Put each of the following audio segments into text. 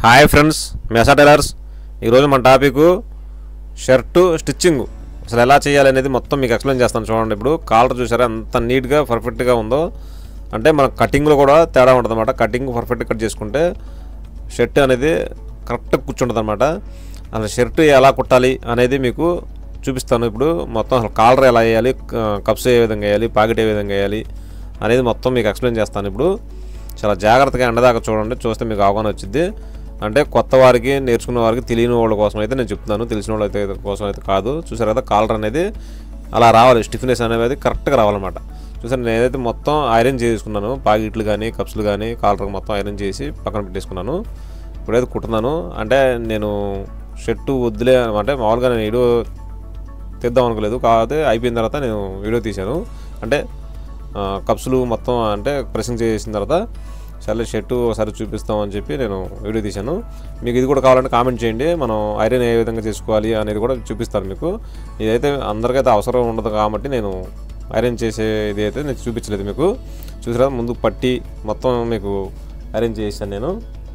hi friends మెసా tailors ఈరోజు మన topic shirt stitching అసలు ఎలా చేయాలి అనేది మొత్తం మీకు ఎక్స్ప్లెయిన్ చేస్తాను చూడండి ఇప్పుడు కాలర్ చూసారా ఎంత నీట్గా పర్ఫెక్ట్గా ఉందో అంటే మన కటింగ్లో కూడా తేడా ఉంటుంది అనమాట కటింగ్ పర్ఫెక్ట్ కట్ చేసుకుంటే షర్ట్ అనేది కరెక్ట్గా కూర్చుంటుంది అనమాట అసలు షర్ట్ ఎలా కుట్టాలి అనేది మీకు చూపిస్తాను ఇప్పుడు మొత్తం అసలు కాలర్ ఎలా వేయాలి క- కప్స్ ఏ విధంగా వేయాలి పాకెట్ ఏ విధంగా వేయాలి అనేది మొత్తం మీకు ఎక్స్ప్లెయిన్ చేస్తాను ఇప్పుడు చాలా జాగ్రత్తగా ఎండదాకా చూడండి చూస్తే మీకు అవగాహన వచ్చింది అంటే కొత్త వారికి నేర్చుకున్న వారికి తెలియని వాళ్ళ కోసం అయితే నేను చెప్తున్నాను తెలిసిన వాళ్ళ అయితే కోసం అయితే కాదు చూసారు కదా కాలర్ అనేది అలా రావాలి స్టిఫ్నెస్ అనేది కరెక్ట్గా రావాలన్నమాట చూసారు నేను ఏదైతే మొత్తం ఐరన్ చేసుకున్నాను పాకెట్లు కానీ కప్స్లు కానీ కాలర్ మొత్తం ఐరన్ చేసి పక్కన పెట్టేసుకున్నాను ఇప్పుడైతే కుట్టున్నాను అంటే నేను షర్టు వద్దులే అంటే మామూలుగా నేను వీడియో తీద్దాం అనుకోలేదు కాకపోతే అయిపోయిన తర్వాత నేను వీడియో తీశాను అంటే ఆ, కప్సులు మొత్తం అంటే ప్రెసింగ్ చేసిన తర్వాత సర్లే షర్టు ఒకసారి చూపిస్తాం అని చెప్పి నేను వీడియో తీశాను మీకు ఇది కూడా కావాలంటే కామెంట్ చేయండి మనం ఐరన్ ఏ విధంగా చేసుకోవాలి అనేది కూడా చూపిస్తాను మీకు ఇదైతే అందరికైతే అవసరం ఉండదు కాబట్టి నేను ఐరన్ చేసే ఇది అయితే నేను చూపించలేదు మీకు చూసారా ముందు పట్టి మొత్తం మీకు ఐరన్ చేసాను నేను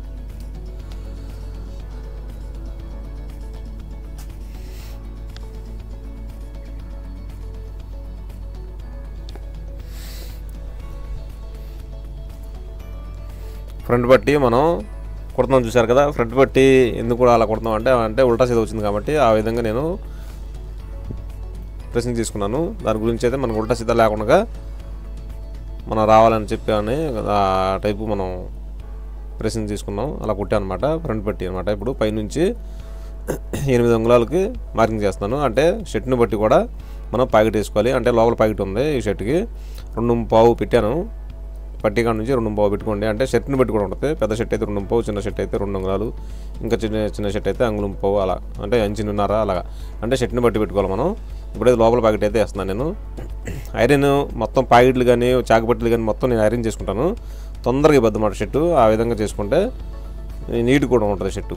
ఫ్రంట్ పట్టి మనం కుడుతున్నాం చూసారు కదా ఫ్రంట్ పట్టి ఎందుకు కూడా అలా కుడుతున్నాం అంటే అంటే ఉల్టా సీదా వచ్చింది కాబట్టి ఆ విధంగా నేను ప్రెసింగ్ తీసుకున్నాను దాని గురించి అయితే మనకు ఉల్టా సీదా లేకుండా మనం రావాలని చెప్పి అని ఆ టైపు మనం ప్రెసింగ్ తీసుకున్నాం అలా కుట్టాను అనమాట ఫ్రంట్ పట్టి అనమాట ఇప్పుడు పైనుంచి ఎనిమిది అంగుళాలకి మార్కింగ్ చేస్తున్నాను అంటే షర్ట్ని బట్టి కూడా మనం ప్యాకెట్ వేసుకోవాలి అంటే లోపల ప్యాకెట్ ఉంది ఈ షర్ట్కి రెండు పావు పెట్టాను పట్టి కాడ నుంచి రెండు పావు పెట్టుకోండి అంటే షర్ట్ని బట్టి కూడా ఉంటుంది పెద్ద షర్ట్ అయితే రెండు పావు చిన్న షర్ట్ అయితే రెండు అంగుళాలు ఇంకా చిన్న చిన్న షర్ట్ అయితే అంగుళం పావు అలా అంటే అంచున్నర అలాగా అంటే షర్ట్ని బట్టి పెట్టుకోవాలి మనం ఇప్పుడైతే లోపల ప్యాకెట్ అయితే వేస్తున్నాను నేను ఐరన్ మొత్తం ప్యాకెట్లు కానీ చాకుపట్లు కానీ మొత్తం నేను ఐరన్ చేసుకుంటాను తొందరగా ఇబ్బంది మాట షర్టు ఆ విధంగా చేసుకుంటే నీట్ కూడా ఉంటుంది షర్టు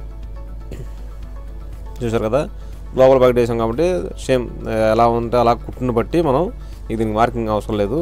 చూసారు కదా లోపల ప్యాకెట్ వేసాం కాబట్టి సేమ్ ఎలా ఉంటే అలా కుట్టును బట్టి మనం ఇది దీనికి మార్కింగ్ అవసరం లేదు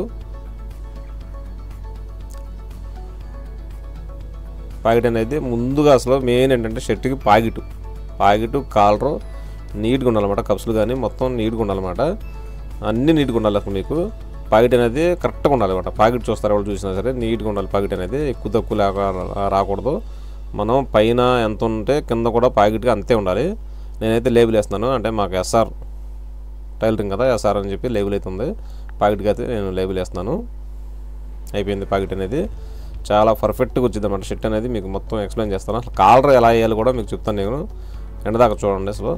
ప్యాకెట్ అనేది ముందుగా అసలు మెయిన్ ఏంటంటే షర్ట్కి ప్యాకెట్ ప్యాకెట్ కాలరు నీట్గా ఉండాలన్నమాట కప్స్లు కానీ మొత్తం నీట్గా ఉండాలన్నమాట అన్నీ నీట్గా ఉండాలి అసలు మీకు ప్యాకెట్ అనేది కరెక్ట్గా ఉండాలన్నమాట ప్యాకెట్ చూస్తారు ఎవరు చూసినా సరే నీట్గా ఉండాలి ప్యాకెట్ అనేది ఎక్కువ తక్కువ లేక రాకూడదు మనం పైన ఎంత ఉంటే కింద కూడా ప్యాకెట్గా అంతే ఉండాలి నేనైతే లేబుల్ వేస్తున్నాను అంటే మాకు ఎస్ఆర్ టైలరింగ్ కదా ఎస్ఆర్ అని చెప్పి లేబుల్ అయితే ఉంది ప్యాకెట్కి అయితే నేను లేబుల్ వేస్తున్నాను అయిపోయింది ప్యాకెట్ అనేది చాలా పర్ఫెక్ట్గా వచ్చింది అన్నమాట షర్ట్ అనేది మీకు మొత్తం ఎక్స్ప్లెయిన్ చేస్తాను అసలు కాలర్ ఎలా వేయాలి కూడా మీకు చెప్తాను నేను ఎండదాకా చూడండి అసలు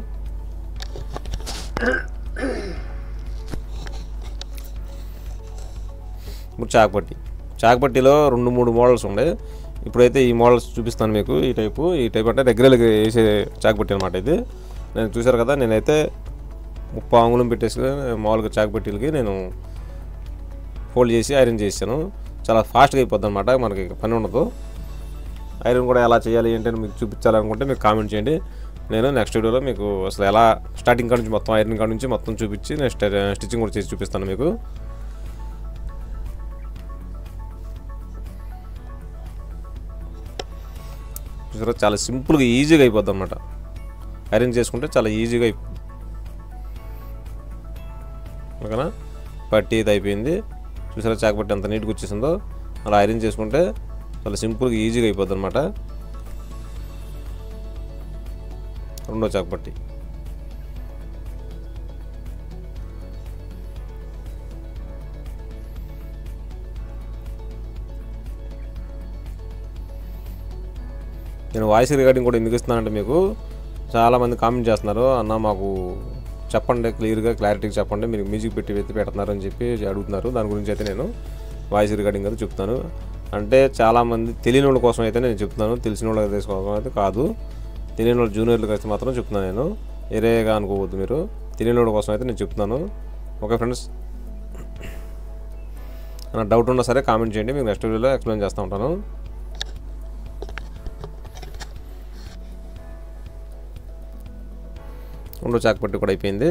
ఇప్పుడు చాకుపట్టి చాకుపట్టిలో రెండు మూడు మోడల్స్ ఉండే ఇప్పుడైతే ఈ మోడల్స్ చూపిస్తాను మీకు ఈ టైపు ఈ టైప్ అంటే రెగ్యులర్గా వేసే చాకుపట్టి అనమాట ఇది నేను చూసారు కదా నేనైతే ముప్పై అంగుళం పెట్టేసి మామూలుగా చాకుపట్టీలకి నేను ఫోల్డ్ చేసి ఐరన్ చేశాను చాలా ఫాస్ట్గా అయిపోద్ది అనమాట మనకి పని ఉండదు ఐరన్ కూడా ఎలా చేయాలి ఏంటని మీకు చూపించాలనుకుంటే మీకు కామెంట్ చేయండి నేను నెక్స్ట్ వీడియోలో మీకు అసలు ఎలా స్టార్టింగ్ కాడ నుంచి మొత్తం ఐరన్ కాడ నుంచి మొత్తం చూపించి నెక్స్ట్ స్టిచ్చింగ్ కూడా చేసి చూపిస్తాను మీకు చూసారా చాలా సింపుల్గా ఈజీగా అయిపోద్ది అనమాట ఐరన్ చేసుకుంటే చాలా ఈజీగా అయిపోద్ది ఓకేనా పట్టి ఇది అయిపోయింది చూసారా చాకపట్టి ఎంత నీట్గా వచ్చేసిందో అలా ఐరన్ చేసుకుంటే చాలా సింపుల్గా ఈజీగా అయిపోద్ది అనమాట రెండో చాకపట్టి నేను వాయిస్ రికార్డింగ్ కూడా ఎందుకు ఇస్తున్నానంటే మీకు చాలామంది కామెంట్ చేస్తున్నారు అన్న మాకు చెప్పండి క్లియర్గా క్లారిటీగా చెప్పండి మీరు మ్యూజిక్ పెట్టి ఎత్తి పెడుతున్నారు అని చెప్పి అడుగుతున్నారు దాని గురించి అయితే నేను వాయిస్ రికార్డింగ్ అయితే చెప్తాను అంటే చాలామంది తెలియని వాళ్ళ కోసం అయితే నేను చెప్తున్నాను తెలిసిన వాళ్ళ కోసం అయితే కాదు తెలియని వాళ్ళ జూనియర్లకు అయితే మాత్రం చెప్తున్నాను నేను వేరేగా అనుకోవద్దు మీరు తెలియని వాళ్ళ కోసం అయితే నేను చెప్తున్నాను ఓకే ఫ్రెండ్స్ నా డౌట్ ఉన్నా సరే కామెంట్ చేయండి మీకు నెక్స్ట్ వీడియోలో ఎక్స్ప్లెయిన్ చేస్తూ ఉంటాను రెండో చాకుపట్టి కూడా అయిపోయింది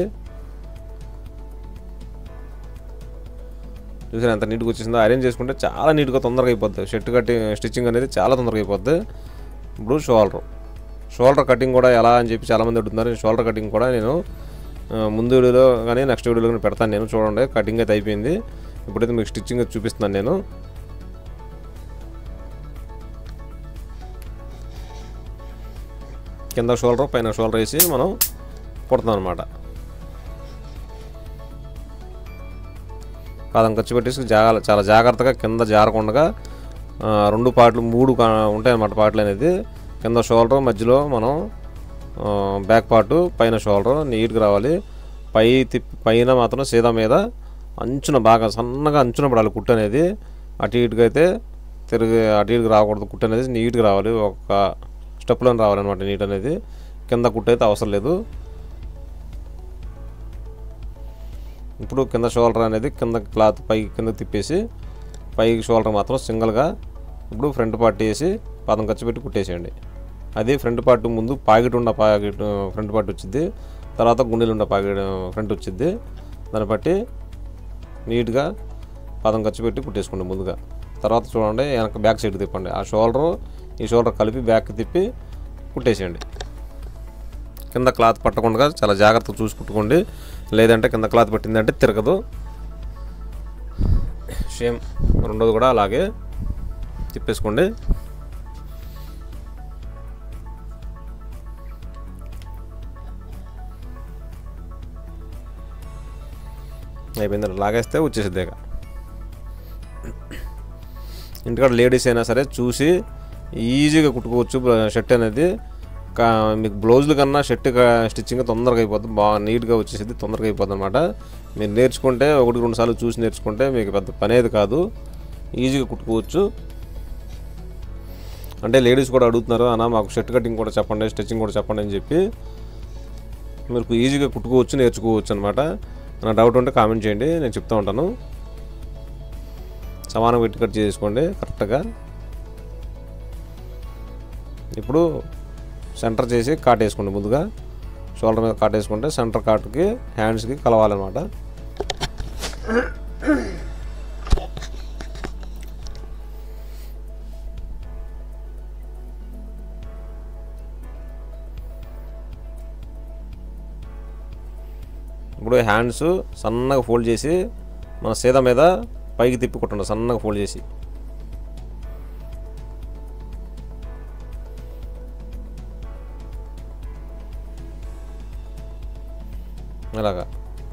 చూసారు ఎంత నీట్గా వచ్చేసిందో అరేంజ్ చేసుకుంటే చాలా నీట్గా తొందరగా అయిపోద్ది షర్ట్ కట్టి స్టిచ్చింగ్ అనేది చాలా తొందరగా అయిపోద్ది ఇప్పుడు షోల్డర్ షోల్డర్ కటింగ్ కూడా ఎలా అని చెప్పి చాలామంది అడుగుతున్నారు షోల్డర్ కటింగ్ కూడా నేను ఆ, ముందు వీడియోలో కానీ నెక్స్ట్ వీడియోలో కానీ పెడతాను నేను చూడండి కటింగ్ అయితే అయిపోయింది ఇప్పుడైతే మీకు స్టిచ్చింగ్ అయితే చూపిస్తున్నాను నేను కింద షోల్డర్ పైన షోల్డర్ వేసి మనం కుడతాం అనమాట పాదం ఖర్చు పెట్టేసి జాగా చాలా జాగ్రత్తగా కింద జారకుండా ఆ, రెండు పార్ట్లు మూడు కా- ఉంటాయన్నమాట పార్ట్లు అనేది కింద షోల్డర్ మధ్యలో మనం ఆ, బ్యాక్ పార్ట్ పైన షోల్డర్ నీట్గా రావాలి పై తిప్పి పైన మాత్రం సీదా మీద అంచున బాగా సన్నగా అంచున పడాలి కుట్టు అనేది అటు ఇటుగా అయితే తిరిగి అటు ఇటుగా రాకూడదు కుట్టు అనేది నీట్గా రావాలి ఒక స్టెప్లో రావాలన్నమాట నీట్ అనేది కింద కుట్టు అయితే అవసరం లేదు ఇప్పుడు కింద షోల్డర్ అనేది కింద క్లాత్ పైకి కింద తిప్పేసి పైకి షోల్డర్ మాత్రం సింగిల్గా ఇప్పుడు ఫ్రంట్ పార్ట్ వేసి పాదం ఖర్చు పెట్టి కుట్టేసేయండి అది ఫ్రంట్ పార్ట్ ముందు పాకెట్ ఉన్న పాకెట్ ఫ్రంట్ పార్ట్ వచ్చింది తర్వాత గుండెలు ఉన్న పాకెట్ ఫ్రంట్ వచ్చింది దాన్ని బట్టి నీట్గా పాదం ఖర్చు పెట్టి కుట్టేసుకోండి ముందుగా తర్వాత చూడండి వెనక బ్యాక్ సైడ్ తిప్పండి ఆ షోల్డర్ ఈ షోల్డర్ కలిపి బ్యాక్ తిప్పి కుట్టేసేయండి కింద క్లాత్ పట్టకుండా చాలా జాగ్రత్తగా చూసి కుట్టుకోండి లేదంటే కింద క్లాత్ పట్టిందంటే తిరగదు సేమ్ రెండోది కూడా అలాగే తిప్పేసుకోండి అయిపోయింది లాగేస్తే వచ్చేసిద్ది ఇక ఇంటికాడ లేడీస్ అయినా సరే చూసి ఈజీగా కుట్టుకోవచ్చు షర్ట్ అనేది కా మీకు బ్లౌజుల కన్నా షర్ట్ స్టిచ్చింగ్ తొందరగా అయిపోద్ది బాగా నీట్గా వచ్చేసింది తొందరగా అయిపోద్ది అనమాట మీరు నేర్చుకుంటే ఒకటి రెండు సార్లు చూసి నేర్చుకుంటే మీకు పెద్ద పని అనేది కాదు ఈజీగా కుట్టుకోవచ్చు అంటే లేడీస్ కూడా అడుగుతున్నారు అన్న మాకు షర్ట్ కటింగ్ కూడా చెప్పండి స్టిచ్చింగ్ కూడా చెప్పండి అని చెప్పి మీరు ఈజీగా కుట్టుకోవచ్చు నేర్చుకోవచ్చు అనమాట నా డౌట్ ఉంటే కామెంట్ చేయండి నేను చెప్తూ ఉంటాను సమానంగా పెట్టి కట్ చేసుకోండి కరెక్ట్గా ఇప్పుడు సెంటర్ చేసి కాట్ వేసుకోండి ముందుగా షోల్డర్ మీద కాట్ వేసుకుంటే సెంటర్ కాట్కి హ్యాండ్స్కి కలవాలన్నమాట ఇప్పుడు హ్యాండ్స్ సన్నగా ఫోల్డ్ చేసి మన సీద మీద పైకి తిప్పి కొట్టండి సన్నగా ఫోల్డ్ చేసి అలాగా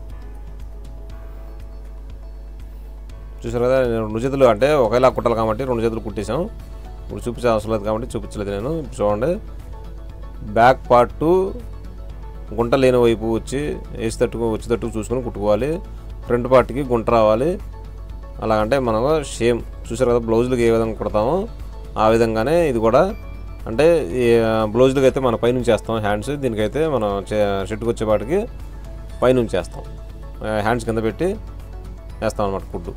చూసారు కదా నేను రెండు చేతులు అంటే ఒకేలా కుట్టాలి కాబట్టి రెండు చేతులు కుట్టేసాం ఇప్పుడు చూపించే అవసరం లేదు కాబట్టి చూపించలేదు నేను ఇప్పుడు చూడండి బ్యాక్ పార్ట్ గుంట లేని వైపు వచ్చి వేసేటట్టు వచ్చేటట్టు చూసుకొని కుట్టుకోవాలి ఫ్రంట్ పార్ట్కి గుంట రావాలి అలాగంటే మనం సేమ్ చూసారు కదా బ్లౌజులకి ఏ విధంగా కుడతామో ఆ విధంగానే ఇది కూడా అంటే ఈ బ్లౌజులకి అయితే మన పైనుంచి వేస్తాం హ్యాండ్స్ దీనికైతే మనం షర్ట్కి వచ్చేపాటికి పైనుంచి వేస్తాం హ్యాండ్స్ కింద పెట్టి వేస్తాం అనమాట కుట్టు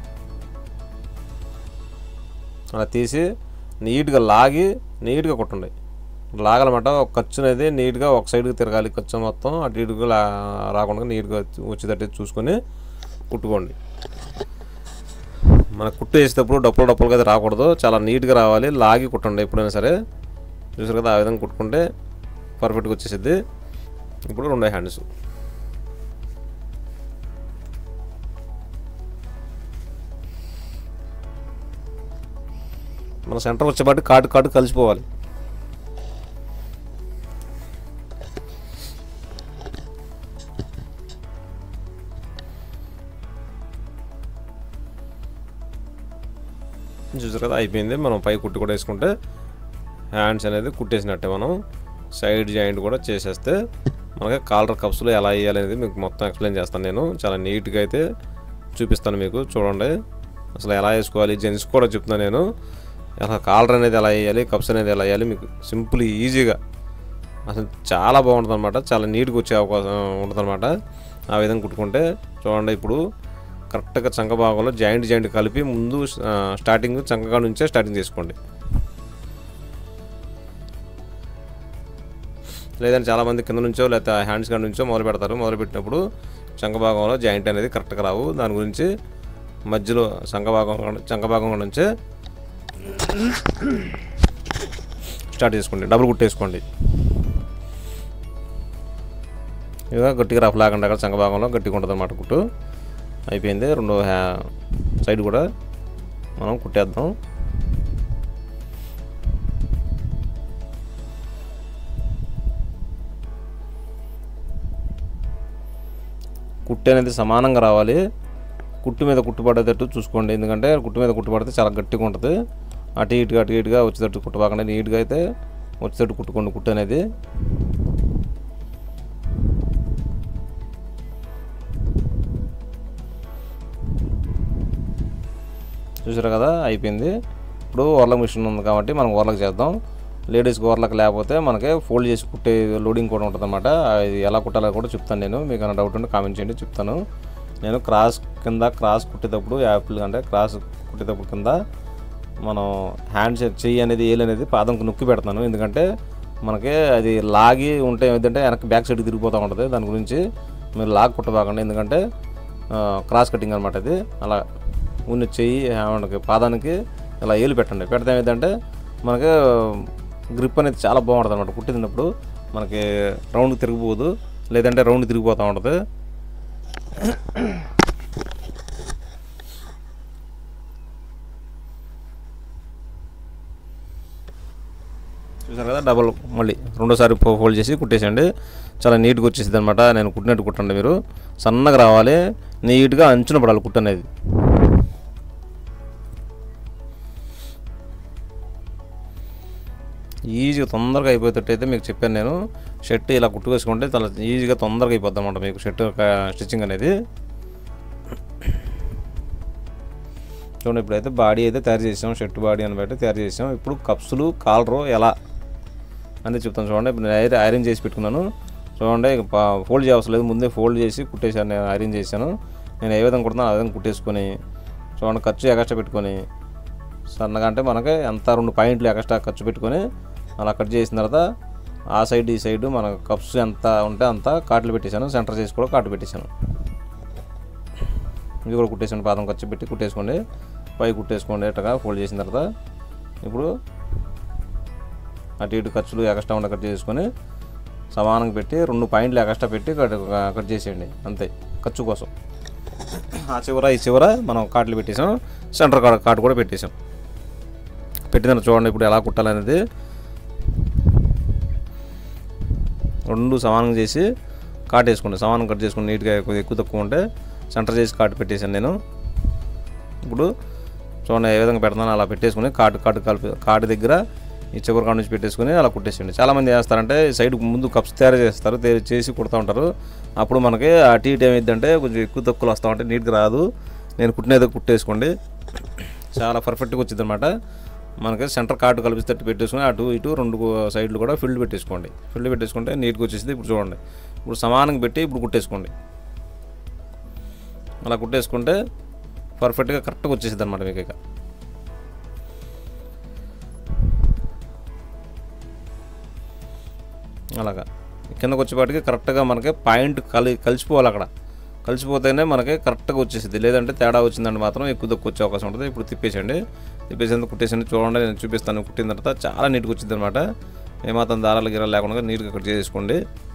అలా తీసి నీట్గా లాగి నీట్గా కుట్టండి లాగాలన్నమాట ఒక ఖర్చు అనేది నీట్గా ఒక సైడ్కి తిరగాలి ఖర్చు మొత్తం అటు ఇటుగా లా రాకుండా నీట్గా వచ్చేటట్టు చూసుకొని కుట్టుకోండి మన కుట్టు వేసేటప్పుడు డప్పులు డప్పులుగా అయితే రాకూడదు చాలా నీట్గా రావాలి లాగి కుట్టండి ఎప్పుడైనా సరే చూసారు కదా ఆ విధంగా కుట్టుకుంటే పర్ఫెక్ట్గా వచ్చేసిద్ది ఇప్పుడు రెండో హ్యాండ్స్ మన సెంటర్ వచ్చేపాటి కాటు కాటు కలిసిపోవాలి చూసారు కదా అయిపోయింది మనం పై కుట్టు కూడా వేసుకుంటే హ్యాండ్స్ అనేది కుట్టేసినట్టే మనం సైడ్ జాయింట్ కూడా చేసేస్తే మనకి కాలర్ కప్స్లో ఎలా వేయాలి అనేది మీకు మొత్తం ఎక్స్ప్లెయిన్ చేస్తాను నేను చాలా నీట్గా అయితే చూపిస్తాను మీకు చూడండి అసలు ఎలా వేసుకోవాలి జెంట్స్ కూడా చెప్తున్నాను నేను ఎలా కాలర్ అనేది ఎలా వేయాలి కప్స్ అనేది ఎలా వేయాలి మీకు సింపుల్ ఈజీగా అసలు చాలా బాగుంటుంది అనమాట చాలా నీట్గా వచ్చే అవకాశం ఉంటుంది అనమాట ఆ విధంగా కుట్టుకుంటే చూడండి ఇప్పుడు కరెక్ట్గా చంక భాగంలో జాయింట్ జాయింట్ కలిపి ముందు ఆ, స్టార్టింగ్ చంకగా నుంచే స్టార్టింగ్ చేసుకోండి లేదంటే చాలామంది కింద నుంచో లేకపోతే హ్యాండ్స్ కాడ నుంచో మొదలు పెడతారు మొదలు పెట్టినప్పుడు చంక భాగంలో జాయింట్ అనేది కరెక్ట్గా రావు దాని గురించి మధ్యలో చంక భాగం చంక భాగం నుంచే స్టార్ట్ చేసుకోండి డబుల్ కుట్టేసుకోండి ఇక గట్టిగా రఫ్ లాగండి అక్కడ చంక భాగంలో గట్టిగా ఉంటుంది అన్నమాట కుట్టు అయిపోయింది రెండో హ్యా సైడ్ కూడా మనం కుట్టేద్దాం కుట్టు అనేది సమానంగా రావాలి కుట్టు మీద కుట్టు పడేటట్టు చూసుకోండి ఎందుకంటే కుట్టు మీద కుట్టు పడితే చాలా గట్టిగా ఉంటుంది అటు ఇటుగా అటు ఇటుగా వచ్చేటట్టు కుట్టబాకండి నీట్గా అయితే వచ్చేటట్టు కుట్టుకోండి కుట్టు అనేది చూసారు కదా అయిపోయింది ఇప్పుడు ఓర్లకు మిషన్ ఉంది కాబట్టి మనం ఓర్లకు చేద్దాం లేడీస్కి ఓర్లకు లేకపోతే మనకి ఫోల్డ్ చేసి కుట్టే లోడింగ్ కూడా ఉంటుంది అనమాట అది ఎలా కుట్టాలో కూడా చెప్తాను నేను మీకు ఏమైనా డౌట్ ఉంటే కామెంట్ చేయండి చెప్తాను నేను క్రాస్ కింద క్రాస్ కుట్టేటప్పుడు యాపిల్ అంటే క్రాస్ కుట్టేటప్పుడు కింద మనం హ్యాండ్ చెయ్యి అనేది ఏలు అనేది పాదంకు నొక్కి పెడతాను ఎందుకంటే మనకి అది లాగి ఉంటే ఏమిటంటే వెనక్కి బ్యాక్ సైడ్ తిరిగిపోతూ ఉంటుంది దాని గురించి మీరు లాగ్ కుట్టబాకండి ఎందుకంటే ఆ, క్రాస్ కటింగ్ అనమాట ఇది అలా ఉన్న చెయ్యి మనకి పాదానికి ఇలా ఏలు పెట్టండి పెడితే ఏమిటంటే మనకి గ్రిప్ అనేది చాలా బాగుంటుంది అనమాట కుట్టినప్పుడు మనకి రౌండ్ తిరిగిపోదు లేదంటే రౌండ్ తిరిగిపోతూ ఉంటుంది చూసారు కదా డబల్ మళ్ళీ రెండోసారి ఫో- ఫోల్డ్ చేసి కుట్టేసండి చాలా నీట్గా వచ్చేసింది అనమాట నేను కుట్టినట్టు కుట్టండి మీరు సన్నగా రావాలి నీట్గా అంచున పడాలి కుట్టు అనేది ఈజీగా తొందరగా అయిపోయేటట్టు అయితే మీకు చెప్పాను నేను షర్ట్ ఇలా కుట్టు వేసుకుంటే చాలా ఈజీగా తొందరగా అయిపోద్ది అనమాట మీకు షర్ట్ యొక్క స్టిచ్చింగ్ అనేది చూడండి ఇప్పుడైతే బాడీ అయితే తయారు చేసాం షర్ట్ బాడీ అని బట్టి తయారు చేసాం ఇప్పుడు కప్సులు కాలరు ఎలా అనేది చెప్తాను చూడండి ఇప్పుడు నేను ఐర- ఐరన్ చేసి పెట్టుకున్నాను చూడండి ఇక పా- ఫోల్డ్ చేయవసరం లేదు ముందే ఫోల్డ్ చేసి కుట్టేశాను నేను ఐరన్ చేశాను నేను ఏ విధంగా కుడుతున్నాను ఆ విధంగా కుట్టేసుకొని చూడండి ఖర్చు ఎక్స్ట్రా పెట్టుకొని సన్నగా అంటే మనకి ఎంత రెండు పాయింట్లు ఎక్స్ట్రా ఖర్చు పెట్టుకొని అలా కట్ చేసిన తర్వాత ఆ సైడ్ ఈ సైడ్ మన కప్స్ ఎంత ఉంటే అంత కాట్లు పెట్టేశాను సెంటర్ చేసి కూడా కాటు పెట్టేశాను ఇది కూడా కుట్టేసాను పాదం ఖర్చు పెట్టి కుట్టేసుకోండి పై కుట్టేసుకోండి ఇట్టగా ఫోల్డ్ చేసిన తర్వాత ఇప్పుడు అటు ఇటు ఖర్చులు ఎక్స్ట్రా ఉండే కట్ చేసుకొని సమానంగా పెట్టి రెండు పాయింట్లు ఎక్స్ట్రా పెట్టి కట్ కట్ చేసేయండి అంతే ఖర్చు కోసం ఆ చివర ఈ చివర మనం కాట్లు పెట్టేసాం సెంటర్ కాట్ కాటు కూడా పెట్టేసాం పెట్టిన చూడండి ఇప్పుడు ఎలా కుట్టాలనేది రెండు సమానంగా చేసి కాట్ వేసుకోండి సమానం కట్ చేసుకుని నీట్గా కొద్దిగా ఎక్కువ తక్కువ ఉంటే సెంటర్ చేసి కాటు పెట్టేసాను నేను ఇప్పుడు చూడండి ఏ విధంగా పెడతానో అలా పెట్టేసుకుని కాటు కాటు కలిపి కాటు దగ్గర ఈ చివరి కాడ నుంచి పెట్టేసుకుని అలా కుట్టేసేయండి చాలామంది చేస్తారంటే సైడ్ ముందు కప్స్ తయారు చేస్తారు తయారు చేసి కుడతా ఉంటారు అప్పుడు మనకి అటు ఇటు ఏమైందంటే కొంచెం ఎక్కువ తక్కువలు వస్తూ ఉంటాయి నీట్గా రాదు నేను కుట్టినది కుట్టేసుకోండి చాలా పర్ఫెక్ట్గా వచ్చింది అనమాట మనకి సెంటర్ కార్డు కలిపిస్తట్టు పెట్టేసుకుని అటు ఇటు రెండు సైడ్లు కూడా ఫిల్డ్ పెట్టేసుకోండి ఫిల్డ్ పెట్టేసుకుంటే నీట్గా వచ్చేసింది ఇప్పుడు చూడండి ఇప్పుడు సమానంగా పెట్టి ఇప్పుడు కుట్టేసుకోండి అలా కుట్టేసుకుంటే పర్ఫెక్ట్గా కరెక్ట్గా వచ్చేసింది అనమాట మీకు ఇక అలాగా కిందకు వచ్చేపాటికి కరెక్ట్గా మనకి పాయింట్ కలి కలిసిపోవాలి అక్కడ కలిసిపోతేనే మనకి కరెక్ట్గా వచ్చేసింది లేదంటే తేడా వచ్చిందంటే మాత్రం ఎక్కువ తక్కువ వచ్చే అవకాశం ఉంటుంది ఇప్పుడు తిప్పేసండి తిప్పేసేందుకు కుట్టేసండి చూడండి నేను చూపిస్తాను కుట్టిన తర్వాత చాలా నీట్గా వచ్చింది అనమాట ఏమాత్రం దారాలు గిరాలు లేకుండా నీట్గా కట్ చేసుకోండి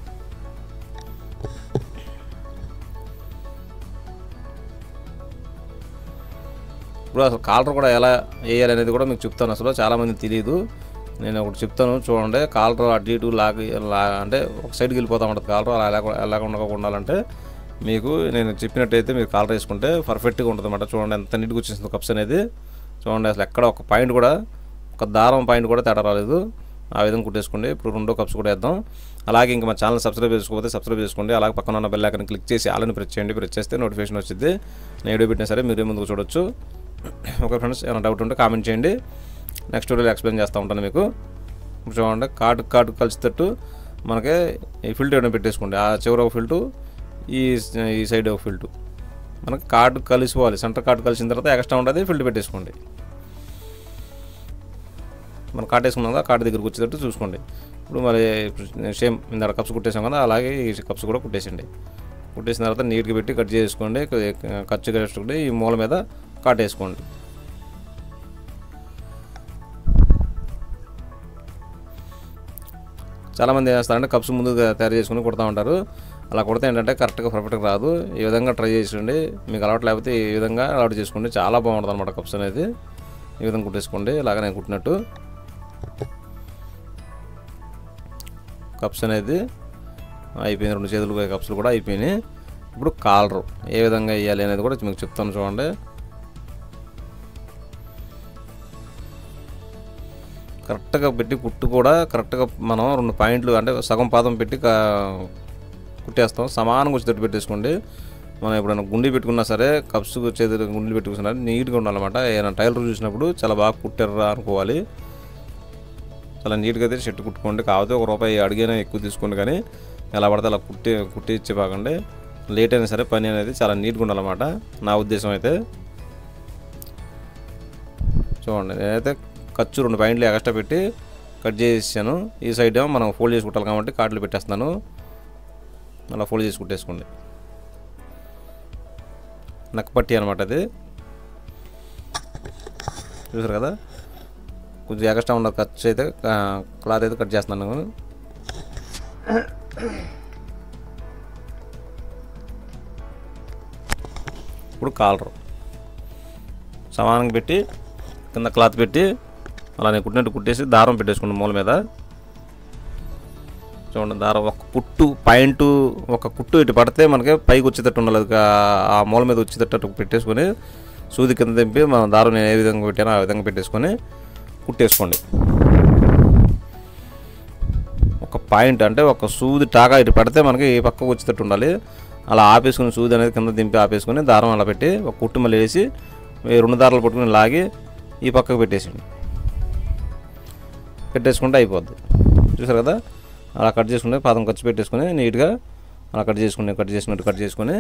ఇప్పుడు అసలు కాలర్ కూడా ఎలా వేయాలి అనేది కూడా మీకు చెప్తాను అసలు చాలామంది తెలియదు నేను ఒకటి చెప్తాను చూడండి కాలర్ అటు ఇటు లాగి లా అంటే ఒక సైడ్కి వెళ్ళిపోతూ ఉంటుంది కాలర్ అలా ఎలా ఎలా ఉండకుండా ఉండాలంటే మీకు నేను చెప్పినట్టయితే మీరు కాలర్ వేసుకుంటే పర్ఫెక్ట్గా ఉంటుంది అన్నమాట చూడండి ఎంత నీట్గా వచ్చేసింది కప్స్ అనేది చూడండి అసలు ఎక్కడ ఒక పాయింట్ కూడా ఒక దారం పాయింట్ కూడా తేడా రాలేదు ఆ విధంగా కుట్టేసుకోండి ఇప్పుడు రెండో కప్స్ కూడా వేద్దాం అలాగే ఇంకా మా ఛానల్ సబ్స్క్రైబ్ చేసుకోకపోతే సబ్స్క్రైబ్ చేసుకోండి అలాగే పక్కన ఉన్న బెల్ ఐకాన్ క్లిక్ చేసి ఆలని ప్రెస్ చేయండి ప్రెస్ చేస్తే నోటిఫికేషన్ వచ్చింది నేను వీడియో పెట్టినా సరే మీరే ముందుకు చూడొచ్చు ఓకే ఫ్రెండ్స్ ఏమైనా డౌట్ ఉంటే కామెంట్ చేయండి నెక్స్ట్ వీడియోలో ఎక్స్ప్లెయిన్ చేస్తూ ఉంటాను మీకు ఇప్పుడు చూడండి కార్డు కార్డు కలిసేటట్టు మనకి ఈ ఫిల్టర్ ఏమైనా పెట్టేసుకోండి ఆ చివర ఒక ఫిల్టు ఈ ఈ సైడ్ ఒక ఫిల్టు మనకి కార్డు కలిసిపోవాలి సెంటర్ కార్డు కలిసిన తర్వాత ఎక్స్ట్రా ఉంటుంది ఫిల్టర్ పెట్టేసుకోండి మనం కార్డు వేసుకున్నాం కదా కార్డు దగ్గరకు వచ్చేటట్టు చూసుకోండి ఇప్పుడు మరి సేమ్ ఇందాక కప్స్ కుట్టేసాం కదా అలాగే ఈ కప్స్ కూడా కుట్టేసండి కుట్టేసిన తర్వాత నీట్గా పెట్టి కట్ చేసుకోండి ఖర్చు కట్టుకుంటే ఈ మూల మీద కాటేసుకోండి చాలామంది ఏం చేస్తారంటే కప్స్ ముందు తయారు చేసుకుని కుడతా ఉంటారు అలా కుడితే ఏంటంటే కరెక్ట్గా పర్ఫెక్ట్గా రాదు ఈ విధంగా ట్రై చేసిండి మీకు అలవాటు లేకపోతే ఈ విధంగా అలవాటు చేసుకోండి చాలా బాగుంటుంది అనమాట కప్స్ అనేది ఈ విధంగా కుట్టేసుకోండి ఇలాగ నేను కుట్టినట్టు కప్స్ అనేది అయిపోయింది రెండు చేతులు కప్స్లు కూడా అయిపోయినాయి ఇప్పుడు కాలరు ఏ విధంగా వేయాలి అనేది కూడా మీకు చెప్తాను చూడండి కరెక్ట్గా పెట్టి కుట్టు కూడా కరెక్ట్గా మనం రెండు పాయింట్లు అంటే సగం పాదం పెట్టి కా- కుట్టేస్తాం సమానంగా వచ్చేటట్టు పెట్టేసుకోండి మనం ఎప్పుడైనా గుండి పెట్టుకున్నా సరే కప్స్ చేతులు గుండి పెట్టుకున్నా నీట్గా ఉండాలన్నమాట ఏదైనా టైలర్ చూసినప్పుడు చాలా బాగా కుట్టారా అనుకోవాలి చాలా నీట్గా అయితే షర్ట్ కుట్టుకోండి కాకపోతే ఒక రూపాయి అడిగినా ఎక్కువ తీసుకోండి కానీ ఎలా పడితే అలా కుట్టి కుట్టి ఇచ్చి బాగండి లేట్ అయినా సరే పని అనేది చాలా నీట్గా ఉండాలన్నమాట నా ఉద్దేశం అయితే చూడండి నేనైతే ఖర్చు రెండు పాయింట్లు ఎక్స్ట్రా పెట్టి కట్ చేసాను ఈ సైడ్ ఏమో మనం ఫోల్డ్ చేసి కుట్టాలి కాబట్టి కార్డులు పెట్టేస్తున్నాను అలా ఫోల్డ్ చేసి కుట్టేసుకోండి నక్కపట్టి అనమాట అది చూసారు కదా కొంచెం ఎక్స్ట్రా ఉన్న ఖర్చు అయితే క్లాత్ అయితే కట్ చేస్తున్నాను ఇప్పుడు కాలరు సమానంగా పెట్టి కింద క్లాత్ పెట్టి అలానే కుట్టినట్టు కుట్టేసి దారం పెట్టేసుకోండి మూల మీద చూడండి దారం ఒక కుట్టు పాయింట్ ఒక కుట్టు ఇటు పడితే మనకి పైకి వచ్చేటట్టు ఉండాలి అది కా- ఆ మూల మీద వచ్చేటట్టు పెట్టేసుకొని సూది కింద దింపి మనం దారం నేను ఏ విధంగా పెట్టానో ఆ విధంగా పెట్టేసుకొని కుట్టేసుకోండి ఒక పాయింట్ అంటే ఒక సూది టాకా ఇటు పడితే మనకి ఈ పక్కకు వచ్చేటట్టు ఉండాలి అలా ఆపేసుకుని సూది అనేది కింద దింపి ఆపేసుకొని దారం అలా పెట్టి ఒక కుట్టు మళ్ళీ వేసి ఈ రెండు దారాలు పట్టుకుని లాగి ఈ పక్కకు పెట్టేసిండి పెట్టేసుకుంటే అయిపోద్ది చూసారు కదా అలా కట్ చేసుకుంటే పాదం ఖర్చు పెట్టేసుకుని నీట్గా అలా కట్ చేసుకుని కట్ చేసినట్టు కట్ చేసుకొని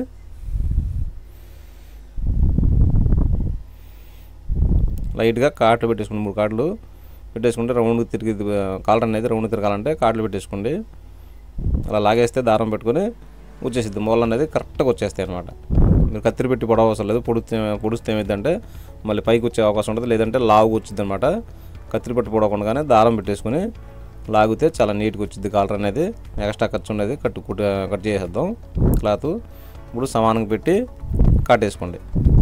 లైట్గా కాట్లు పెట్టేసుకోండి మూడు కాట్లు పెట్టేసుకుంటే రౌండ్ తిరిగి కాలర్ అనేది రౌండ్ తిరగాలంటే కాట్లు పెట్టేసుకోండి అలా లాగేస్తే దారం పెట్టుకొని వచ్చేసిద్ది మూల అనేది కరెక్ట్గా వచ్చేస్తాయి అనమాట మీరు కత్తిరి పెట్టి పొడవ అవసరం లేదు పొడిస్తే పొడిస్తే ఏమైందంటే మళ్ళీ పైకి వచ్చే అవకాశం ఉంటుంది లేదంటే లాగు వచ్చింది అనమాట కత్తిరి పెట్టి పొడవకుండానే దారం పెట్టేసుకొని లాగితే చాలా నీట్గా వచ్చింది కాలర్ అనేది ఎక్స్ట్రా ఖర్చు ఉండేది కట్టు కుట్ కట్ చేసేద్దాం క్లాత్ ఇప్పుడు సమానంగా పెట్టి కాటేసుకోండి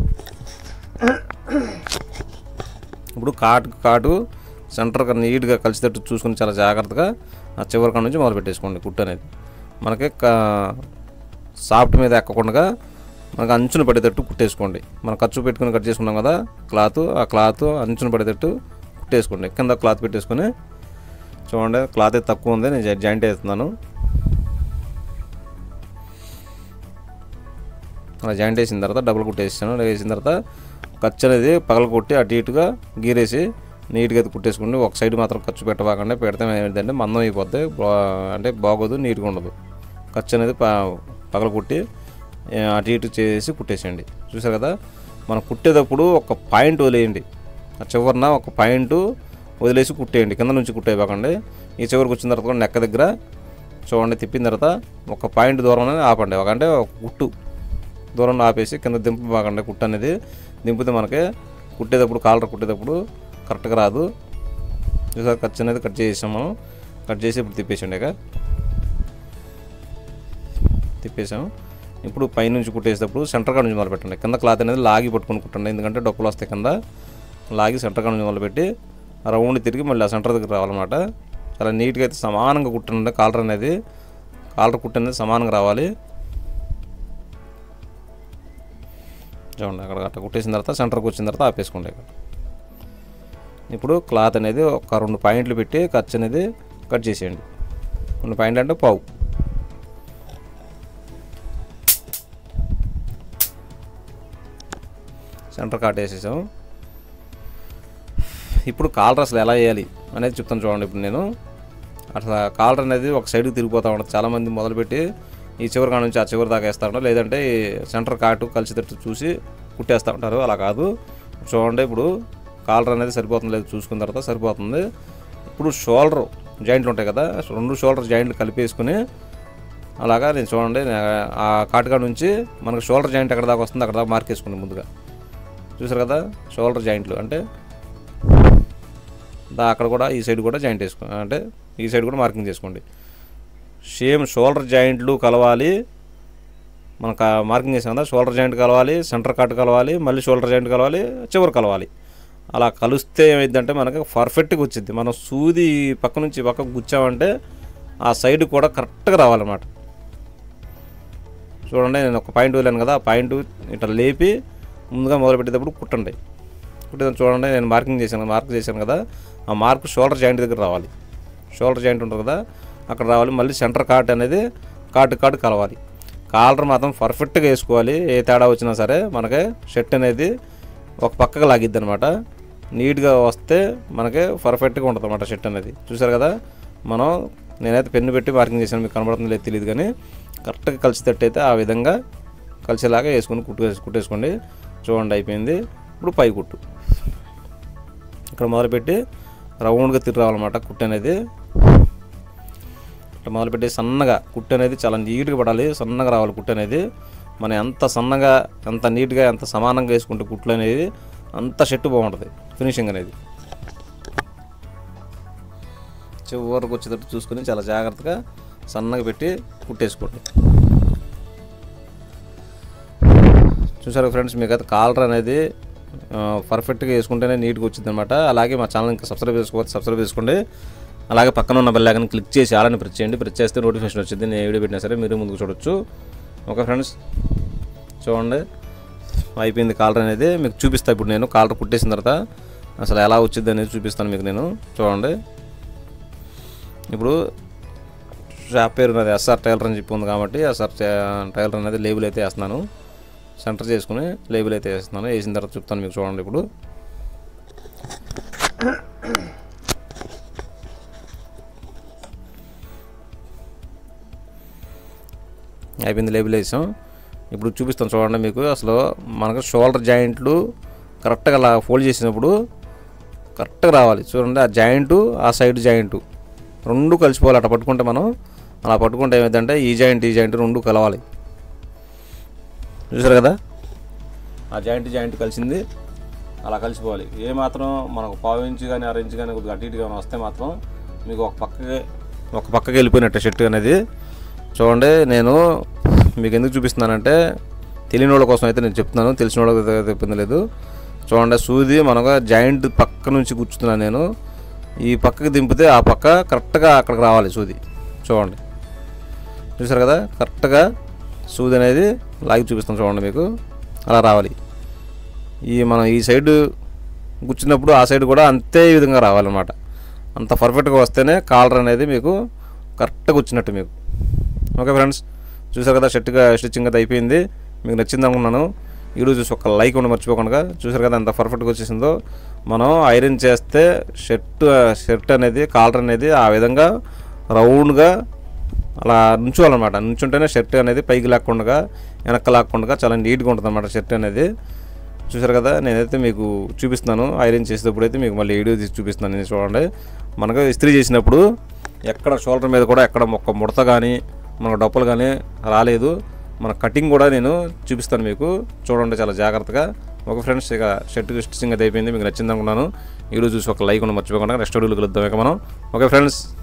ఇప్పుడు కాటు కాటు సెంటర్గా నీట్గా కలిసేటట్టు చూసుకొని చాలా జాగ్రత్తగా ఆ చివరి కాడ నుంచి మొదలు పెట్టేసుకోండి కుట్టు అనేది మనకి కా- సాఫ్ట్ మీద ఎక్కకుండా మనకు అంచున పడేటట్టు కుట్టేసుకోండి మనం ఖర్చు పెట్టుకుని కట్ చేసుకున్నాం కదా క్లాత్ ఆ క్లాత్ అంచున పడేటట్టు కుట్టేసుకోండి కింద క్లాత్ పెట్టేసుకొని చూడండి క్లాత్ అయితే తక్కువ ఉంది నేను జా- జాయింట్ వేస్తున్నాను అలా జాయింట్ వేసిన తర్వాత డబుల్ కుట్టేసాను వేసిన తర్వాత ఖర్చు అనేది పగల కొట్టి అటు ఇటుగా గీరేసి నీట్గా అయితే కుట్టేసుకోండి ఒక సైడ్ మాత్రం ఖర్చు పెట్టబాకండి పెడితే ఏమైందంటే మందం అయిపోద్ది బా- అంటే బాగోదు నీట్గా ఉండదు ఖర్చు అనేది ప పగల కొట్టి ఏ, అటు ఇటు చేసి కుట్టేసేయండి చూసారు కదా మనం కుట్టేటప్పుడు ఒక పాయింట్ వదిలేయండి ఆ చివరిన ఒక పాయింట్ వదిలేసి కుట్టేయండి కింద నుంచి కుట్టేయబాకండి ఈ చివరికి వచ్చిన తర్వాత కూడా నెక్క దగ్గర చూడండి తిప్పిన తర్వాత ఒక పాయింట్ దూరంలోనే ఆపండి ఒక అంటే ఒక కుట్టు దూరంలో ఆపేసి కింద దింపు బాగండి కుట్టు అనేది దింపితే మనకి కుట్టేటప్పుడు కాలర్ కుట్టేటప్పుడు కరెక్ట్గా రాదు చూసారు ఖర్చు అనేది కట్ చేసాం మనం కట్ చేసి ఇప్పుడు తిప్పేసండి ఇక తిప్పేసాం ఇప్పుడు పైనుంచి కుట్టేసేటప్పుడు సెంటర్ కాడ నుంచి మొదలు పెట్టండి కింద క్లాత్ అనేది లాగి పట్టుకొని కుట్టండి ఎందుకంటే డొక్కలు వస్తాయి కింద లాగి సెంటర్ కాడ నుంచి మొదలుపెట్టి రౌండ్ తిరిగి మళ్ళీ ఆ సెంటర్ దగ్గర రావాలన్నమాట చాలా నీట్గా అయితే సమానంగా కుట్టండి కాలర్ అనేది కాలర్ కుట్టు అనేది సమానంగా రావాలి చూడండి అక్కడ అట్లా కుట్టేసిన తర్వాత సెంటర్కి వచ్చిన తర్వాత ఆపేసుకోండి ఇక్కడ ఇప్పుడు క్లాత్ అనేది ఒక రెండు పాయింట్లు పెట్టి ఖర్చు అనేది కట్ చేసేయండి రెండు పాయింట్లు అంటే పావు సెంటర్ కాట్ వేసేసాం ఇప్పుడు కాలర్ అసలు ఎలా వేయాలి అనేది చెప్తాను చూడండి ఇప్పుడు నేను అసలు కాలర్ అనేది ఒక సైడ్కి తిరిగిపోతూ ఉంటుంది చాలామంది మొదలుపెట్టి ఈ చివరి కాడ నుంచి ఆ చివరి దాకా వేస్తూ ఉంటారు లేదంటే ఈ సెంటర్ కాటు కలిసేటట్టు చూసి కుట్టేస్తూ ఉంటారు అలా కాదు చూడండి ఇప్పుడు కాలర్ అనేది సరిపోతుంది లేదు చూసుకున్న తర్వాత సరిపోతుంది ఇప్పుడు షోల్డర్ జాయింట్లు ఉంటాయి కదా రెండు షోల్డర్ జాయింట్లు కలిపేసుకుని అలాగా నేను చూడండి నే- ఆ కాటుకాడ నుంచి మనకు షోల్డర్ జాయింట్ ఎక్కడ దాకా వస్తుంది అక్కడ దాకా మార్క్ వేసుకోండి ముందుగా చూసారు కదా షోల్డర్ జాయింట్లు అంటే దా అక్కడ కూడా ఈ సైడ్ కూడా జాయింట్ వేసుకో అంటే ఈ సైడ్ కూడా మార్కింగ్ చేసుకోండి సేమ్ షోల్డర్ జాయింట్లు కలవాలి మనకు మార్కింగ్ చేసాం కదా షోల్డర్ జాయింట్ కలవాలి సెంటర్ కట్ కలవాలి మళ్ళీ షోల్డర్ జాయింట్ కలవాలి చివరి కలవాలి అలా కలిస్తే ఏమైందంటే మనకి పర్ఫెక్ట్గా వచ్చింది మనం సూది పక్క నుంచి పక్కకు గుచ్చామంటే ఆ సైడ్ కూడా కరెక్ట్గా రావాలన్నమాట చూడండి నేను ఒక పాయింట్ వెళ్ళాను కదా ఆ పాయింట్ ఇట్లా లేపి ముందుగా మొదలు పెట్టేటప్పుడు కుట్టండి కుట్టేదాన్ని చూడండి నేను మార్కింగ్ చేశాను మార్క్ చేశాను కదా ఆ మార్క్ షోల్డర్ జాయింట్ దగ్గర రావాలి షోల్డర్ జాయింట్ ఉంటుంది కదా అక్కడ రావాలి మళ్ళీ సెంటర్ కాట్ అనేది కాటు కాటు కలవాలి కాలర్ మాత్రం పర్ఫెక్ట్గా వేసుకోవాలి ఏ తేడా వచ్చినా సరే మనకి షర్ట్ అనేది ఒక పక్కకు లాగిద్ది అనమాట నీట్గా వస్తే మనకి పర్ఫెక్ట్గా ఉంటుంది అనమాట షర్ట్ అనేది చూసారు కదా మనం నేనైతే పెన్ను పెట్టి మార్కింగ్ చేశాను మీకు కనబడుతుందో లేదు తెలియదు కానీ కరెక్ట్గా కలిసేటట్టయితే ఆ విధంగా కలిసేలాగా వేసుకొని కుట్టు కుట్టేసుకోండి చూడండి అయిపోయింది ఇప్పుడు పై కుట్టు ఇక్కడ మొదలుపెట్టి రౌండ్గా తిరిగి రావాలన్నమాట కుట్టు అనేది ఇట్లా మొదలుపెట్టి సన్నగా కుట్టు అనేది చాలా నీట్గా పడాలి సన్నగా రావాలి కుట్టు అనేది మనం ఎంత సన్నగా ఎంత నీట్గా ఎంత సమానంగా వేసుకుంటే కుట్లు అనేది అంత షర్ట్ బాగుంటుంది ఫినిషింగ్ అనేది చివరికి వచ్చేటట్టు చూసుకొని చాలా జాగ్రత్తగా సన్నగా పెట్టి కుట్టేసుకోండి చూసారు ఫ్రెండ్స్ మీకు అయితే కాలర్ అనేది పర్ఫెక్ట్గా వేసుకుంటేనే నీట్గా వచ్చింది అనమాట అలాగే మా ఛానల్ ఇంకా సబ్స్క్రైబ్ చేసుకోవచ్చు సబ్స్క్రైబ్ చేసుకోండి అలాగే పక్కన ఉన్న బెల్ ఐకాన్ క్లిక్ చేసి అలానే ప్రెస్ చేయండి ప్రెస్ చేస్తే నోటిఫికేషన్ వచ్చింది నేను ఏ వీడియో పెట్టినా సరే మీరు ముందుకు చూడొచ్చు ఓకే ఫ్రెండ్స్ చూడండి అయిపోయింది కాలర్ అనేది మీకు చూపిస్తా ఇప్పుడు నేను కాలర్ కుట్టేసిన తర్వాత అసలు ఎలా వచ్చింది అనేది చూపిస్తాను మీకు నేను చూడండి ఇప్పుడు షాప్ పేరు ఉన్నది ఎస్ఆర్ టైలర్ అని చెప్పి ఉంది కాబట్టి ఎస్ఆర్ టైలర్ అనేది లేబుల్ అయితే వేస్తున్నాను సెంటర్ చేసుకుని లేబుల్ అయితే వేస్తున్నాను వేసిన తర్వాత చెప్తాను మీకు చూడండి ఇప్పుడు అయిపోయింది లేబుల్ వేసాం ఇప్పుడు చూపిస్తాను చూడండి మీకు అసలు మనకు షోల్డర్ జాయింట్లు కరెక్ట్గా అలా ఫోల్డ్ చేసినప్పుడు కరెక్ట్గా రావాలి చూడండి ఆ జాయింటు ఆ సైడ్ జాయింటు రెండు కలిసిపోవాలి అట్లా పట్టుకుంటే మనం అలా పట్టుకుంటే ఏమైందంటే ఈ జాయింట్ ఈ జాయింట్ రెండు కలవాలి చూసారు కదా ఆ జాయింట్ జాయింట్ కలిసింది అలా కలిసిపోవాలి ఏ మాత్రం మనకు పావు ఇంచు కానీ అర ఇంచు కానీ కొద్దిగా అటు ఇటు కానీ వస్తే మాత్రం మీకు ఒక పక్కకి ఒక పక్కకి వెళ్ళిపోయినట్టు షర్ట్ అనేది చూడండి నేను మీకు ఎందుకు చూపిస్తున్నానంటే తెలియని వాళ్ళ కోసం అయితే నేను చెప్తున్నాను తెలిసిన వాళ్ళకి అయితే చెప్పింది లేదు చూడండి సూది మనకు జాయింట్ పక్క నుంచి కూర్చుతున్నాను నేను ఈ పక్కకి దింపితే ఆ పక్క కరెక్ట్గా అక్కడికి రావాలి సూది చూడండి చూసారు కదా కరెక్ట్గా సూది అనేది లాగి చూపిస్తాను చూడండి మీకు అలా రావాలి ఈ మనం ఈ సైడ్ కూర్చున్నప్పుడు ఆ సైడ్ కూడా అంతే విధంగా రావాలన్నమాట అంత పర్ఫెక్ట్గా వస్తేనే కాలర్ అనేది మీకు కరెక్ట్గా వచ్చినట్టు మీకు ఓకే ఫ్రెండ్స్ చూసారు కదా షర్ట్గా స్టిచ్చింగ్ అయితే అయిపోయింది మీకు నచ్చింది అనుకున్నాను వీడియో చూసి ఒక లైక్ ఉండి మర్చిపోకుండా చూసారు కదా ఎంత పర్ఫెక్ట్గా వచ్చేసిందో మనం ఐరన్ చేస్తే షర్ట్ షర్ట్ అనేది కాలర్ అనేది ఆ విధంగా రౌండ్గా అలా నుంచోవాలన్నమాట నుంచుంటేనే షర్ట్ అనేది పైకి లాక్కుండా వెనక్కి లాక్కుండా చాలా నీట్గా ఉంటుంది అనమాట షర్ట్ అనేది చూసారు కదా నేనైతే మీకు చూపిస్తున్నాను ఐరన్ చేసేటప్పుడు అయితే మీకు మళ్ళీ వీడియో తీసి చూపిస్తున్నాను నేను చూడండి మనకు ఇస్త్రీ చేసినప్పుడు ఎక్కడ షోల్డర్ మీద కూడా ఎక్కడ ఒక్క ముడత కానీ మనకు డప్పులు కానీ రాలేదు మన కటింగ్ కూడా నేను చూపిస్తాను మీకు చూడండి చాలా జాగ్రత్తగా ఒక ఫ్రెండ్స్ ఇక షర్ట్ స్టిచ్చింగ్ అయితే అయిపోయింది మీకు నచ్చింది అనుకున్నాను వీడియో చూసి ఒక లైక్ ఉన్న మర్చిపోకుండా నెక్స్ట్ వీడియోలో కలుద్దాం ఇక మనం ఓకే ఫ్రెండ్స్